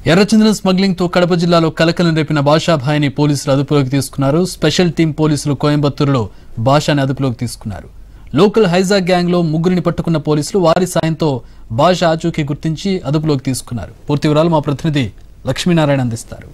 ఎర్రచందనం స్మగ్లింగ్ తో కడప జిల్లాలో కలకలం రేపిన భాషాభాయిని పోలీసులు అదుపులోకి తీసుకున్నారు స్పెషల్ టీం పోలీసులు కోయంబత్తూరులో భాషాని అదుపులోకి తీసుకున్నారు లోకల్ హైజా గ్యాంగ్ లో ముగ్గురిని పట్టుకున్న పోలీసులు వారి సాయంతో భాష ఆచూకీ గుర్తించి అదుపులోకి తీసుకున్నారు పూర్తి వివరాలు మా ప్రతినిధి లక్ష్మీనారాయణ అందిస్తారు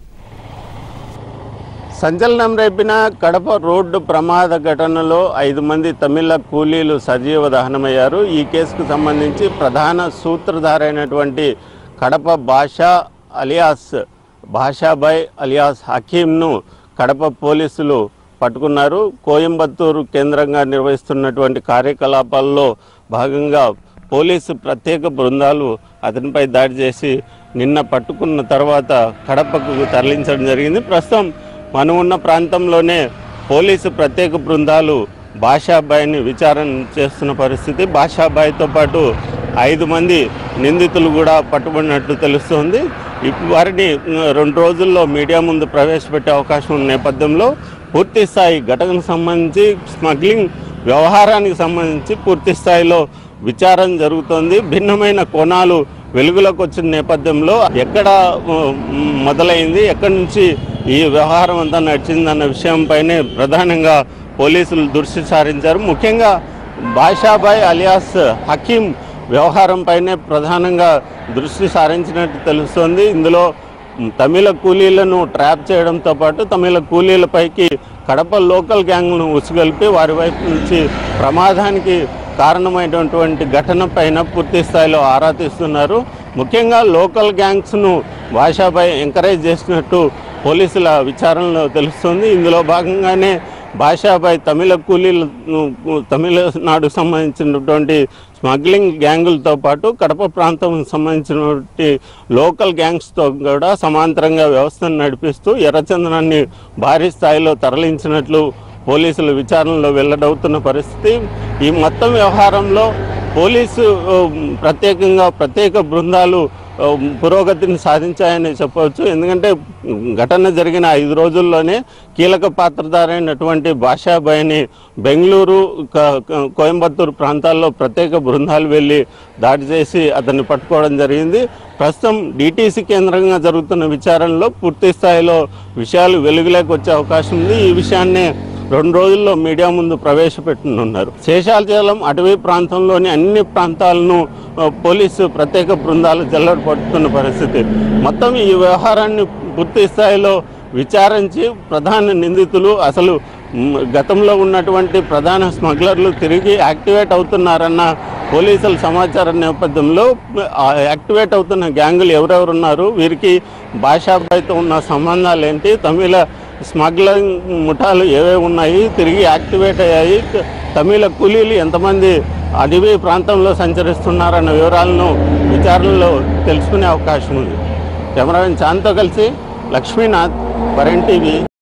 సంచలనం రేపిన కడప రోడ్డు ప్రమాద ఘటనలో ఐదు మంది తమిళ కూలీలు సజీవ దహనమయ్యారు ఈ కేసుకు సంబంధించి ప్రధాన సూత్రధారైనటువంటి కడప భాష అలియాస్ భాషాబాయ్ అలియాస్ హకీంను కడప పోలీసులు పట్టుకున్నారు కోయంబత్తూరు కేంద్రంగా నిర్వహిస్తున్నటువంటి కార్యకలాపాల్లో భాగంగా పోలీసు ప్రత్యేక బృందాలు అతనిపై దాడి చేసి నిన్న పట్టుకున్న తర్వాత కడపకు తరలించడం జరిగింది ప్రస్తుతం మనం ఉన్న ప్రాంతంలోనే పోలీసు ప్రత్యేక బృందాలు భాషాబాయిని విచారణ చేస్తున్న పరిస్థితి భాషాబాయితో పాటు ఐదు మంది నిందితులు కూడా పట్టుబడినట్టు తెలుస్తోంది ఇప్- వారిని ఉమ్, రెండు రోజుల్లో మీడియా ముందు ప్రవేశపెట్టే అవకాశం ఉన్న నేపథ్యంలో పూర్తి స్థాయి ఘటనకు సంబంధించి స్మగ్లింగ్ వ్యవహారానికి సంబంధించి పూర్తి స్థాయిలో విచారణ జరుగుతోంది భిన్నమైన కోణాలు వెలుగులోకి వచ్చిన నేపథ్యంలో ఎక్కడ ఉమ్, మొదలైంది ఎక్కడి నుంచి ఈ వ్యవహారం అంతా నడిచిందన్న విషయంపైనే ప్రధానంగా పోలీసులు దృష్టి సారించారు ముఖ్యంగా బాషాబాయ్ అలియాస్ హకీం వ్యవహారంపైనే ప్రధానంగా దృష్టి సారించినట్టు తెలుస్తోంది ఇందులో తమిళ కూలీలను ట్రాప్ చేయడంతో పాటు తమిళ కూలీలపైకి కడప లోకల్ గ్యాంగ్ను ఉసుగొల్పి వారి వైపు నుంచి ప్రమాదానికి కారణమైనటువంటి ఘటన పైన పూర్తి స్థాయిలో ఆరా తీస్తున్నారు ముఖ్యంగా లోకల్ గ్యాంగ్స్ను భాషాపై ఎంకరేజ్ చేసినట్టు పోలీసుల విచారణలో తెలుస్తుంది ఇందులో భాగంగానే భాషాపై తమిళ కూలీలు తమిళనాడుకు సంబంధించినటువంటి స్మగ్లింగ్ గ్యాంగులతో పాటు కడప ప్రాంతం సంబంధించినటువంటి లోకల్ గ్యాంగ్స్తో కూడా సమాంతరంగా వ్యవస్థను నడిపిస్తూ ఎర్రచందనాన్ని భారీ స్థాయిలో తరలించినట్లు పోలీసుల విచారణలో వెల్లడవుతున్న పరిస్థితి ఈ మొత్తం వ్యవహారంలో పోలీసు ఆ, ప్రత్యేకంగా ప్రత్యేక బృందాలు ఆ, పురోగతిని సాధించాయని చెప్పవచ్చు ఎందుకంటే ఘటన జరిగిన ఐదు రోజుల్లోనే కీలక పాత్రధారైనటువంటి భాషాబాయిని బెంగళూరు క- క- కోయంబత్తూరు ప్రాంతాల్లో ప్రత్యేక బృందాలు వెళ్ళి దాడి చేసి అతన్ని పట్టుకోవడం జరిగింది ప్రస్తుతం డిటీసీ కేంద్రంగా జరుగుతున్న విచారణలో పూర్తి స్థాయిలో విషయాలు వెలుగులోకి వచ్చే అవకాశం ఉంది ఈ విషయాన్నే రెండు రోజుల్లో మీడియా ముందు ప్రవేశపెట్టనున్నారు శేషాచలం అటవీ ప్రాంతంలోని అన్ని ప్రాంతాలను ఆ, పోలీసు ప్రత్యేక బృందాలు జల్లెడ పడుతున్న పరిస్థితి మొత్తం ఈ వ్యవహారాన్ని పూర్తి స్థాయిలో విచారించి ప్రధాన నిందితులు అసలు మ్, గతంలో ఉన్నటువంటి ప్రధాన స్మగ్లర్లు తిరిగి యాక్టివేట్ అవుతున్నారన్న పోలీసుల సమాచారం నేపథ్యంలో ఆ యాక్టివేట్ అవుతున్న గ్యాంగులు ఎవరెవరు ఉన్నారు వీరికి భాషాబాయితో ఉన్న సంబంధాలు ఏంటి తమిళ స్మగ్లింగ్ ముఠాలు ఏవేవి ఉన్నాయి తిరిగి యాక్టివేట్ అయ్యాయి తమిళ కూలీలు ఎంతమంది అడవి ప్రాంతంలో సంచరిస్తున్నారన్న వివరాలను విచారణలో తెలుసుకునే అవకాశం ఉంది కెమెరామెన్ చాంద్తో కలిసి లక్ష్మీనాథ్ పరెన్ టీవీ